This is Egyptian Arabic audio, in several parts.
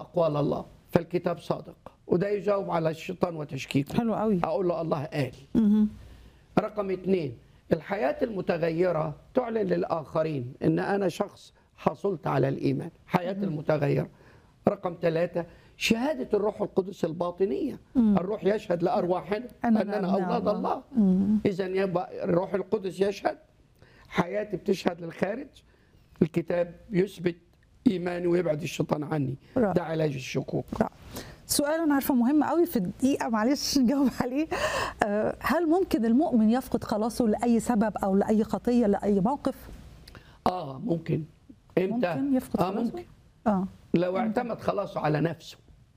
أقوال الله فالكتاب صادق وده يجاوب على الشيطان وتشكيكه حلو قوي أقول له الله قال مهم. رقم اثنين الحياة المتغيرة تعلن للآخرين إن أنا شخص حصلت على الإيمان حياة المتغيرة رقم ثلاثة شهادة الروح القدس الباطنية الروح يشهد لأرواحنا أننا أننا أبناء أولاد الله. الله إذا يبقى الروح القدس يشهد حياتي بتشهد للخارج الكتاب يثبت إيماني ويبعد الشيطان عني رائع. ده علاج الشكوك رائع. سؤال انا عارفه مهم قوي في الدقيقه معلش نجاوب عليه آه، هل ممكن المؤمن يفقد خلاصه لاي سبب او لاي خطيه لاي موقف آه ممكن إمتى؟ ممكن يفقد آه خلاصه ممكن اه لو اعتمد خلاصه على نفسه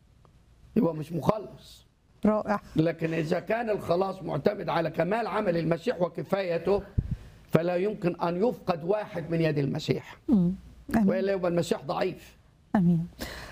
يبقى مش مخلص رائع لكن إذا كان الخلاص معتمد على كمال عمل المسيح وكفايته فلا يمكن أن يفقد واحد من يد المسيح مم. امين وإلا يبقى المسيح ضعيف امين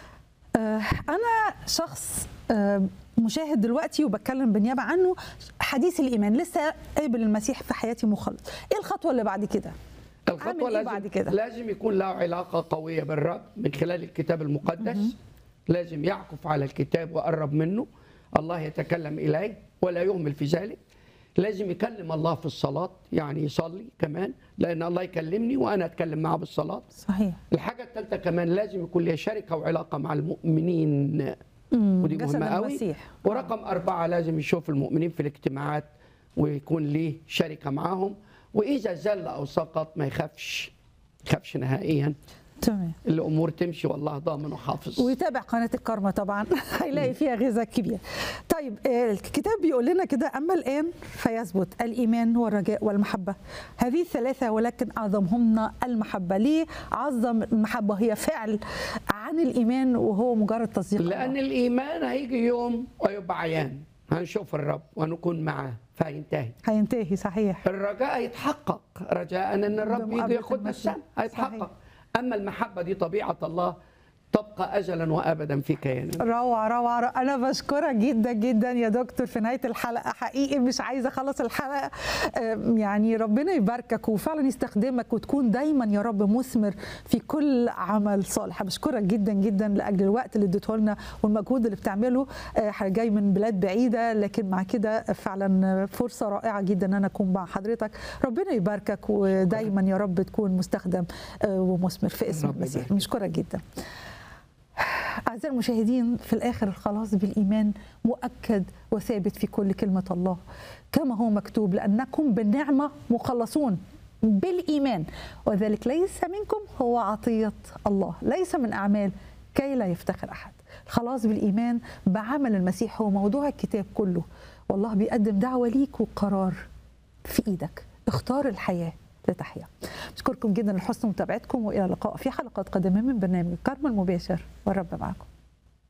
آه، انا شخص آه، مشاهد دلوقتي وبتكلم بالنيابه عنه حديث الايمان لسه قابل المسيح في حياتي مخلص ايه الخطوه اللي بعد كده أعمل الخطوة إيه لازم, بعد كده؟ لازم يكون له علاقة قوية بالرب من خلال الكتاب المقدس لازم يعكف على الكتاب وقرب منه الله يتكلم إليه ولا يهمل في ذلك لازم يكلم الله في الصلاة يعني يصلي كمان لأن الله يكلمني وأنا أتكلم معه بالصلاة صحيح الحاجة الثالثة كمان لازم يكون لي شركة وعلاقة مع المؤمنين مم. ودي جسد مهمة قوي المسيح ورقم أربعة لازم يشوف المؤمنين في الاجتماعات ويكون ليه شركة معاهم وإذا زل أو سقط ما يخافش يخافش نهائيا تمام الأمور تمشي والله ضامن وحافظ ويتابع قناة الكرمة طبعا هيلاقي فيها غذاء كبير طيب آه، الكتاب بيقول لنا كده أما الآن فيثبت الإيمان والرجاء والمحبة هذه الثلاثة ولكن أعظمهن المحبة ليه عظم المحبة هي فعل عن الإيمان وهو مجرد تصديق لأن الله. الإيمان هيجي يوم ويبقى عيان هنشوف الرب ونكون معاه فهينتهي هينتهي صحيح الرجاء يتحقق رجاء ان الرب بمقابلة يجي ياخدنا المسيح. السماء هيتحقق صحيح. اما المحبه دي طبيعه الله تبقى ازلا وابدا في كياننا روعة روعة روعة. أنا بشكرك جدا جدا يا دكتور في نهاية الحلقة حقيقي مش عايزة أخلص الحلقة آم، يعني ربنا يباركك وفعلا يستخدمك وتكون دايما يا رب مثمر في كل عمل صالح بشكرك جدا جدا لأجل الوقت اللي اديته لنا والمجهود اللي بتعمله آه، جاي من بلاد بعيدة لكن مع كده فعلا فرصة رائعة جدا أن أنا أكون مع حضرتك ربنا يباركك ودايما يا رب تكون مستخدم آه، ومثمر في اسم رب المسيح يباركك. مشكورك جدا أعزائي المشاهدين في الآخر الخلاص بالإيمان مؤكد وثابت في كل كلمة الله كما هو مكتوب لأنكم بالنعمة مخلصون بالإيمان وذلك ليس منكم هو عطية الله ليس من أعمال كي لا يفتخر أحد الخلاص بالإيمان بعمل المسيح هو موضوع الكتاب كله والله بيقدم دعوة ليك وقرار في إيدك اختار الحياة لتحيا أشكركم جدا لحسن متابعتكم وإلى اللقاء في حلقات قادمة من برنامج الكرم المباشر والرب معكم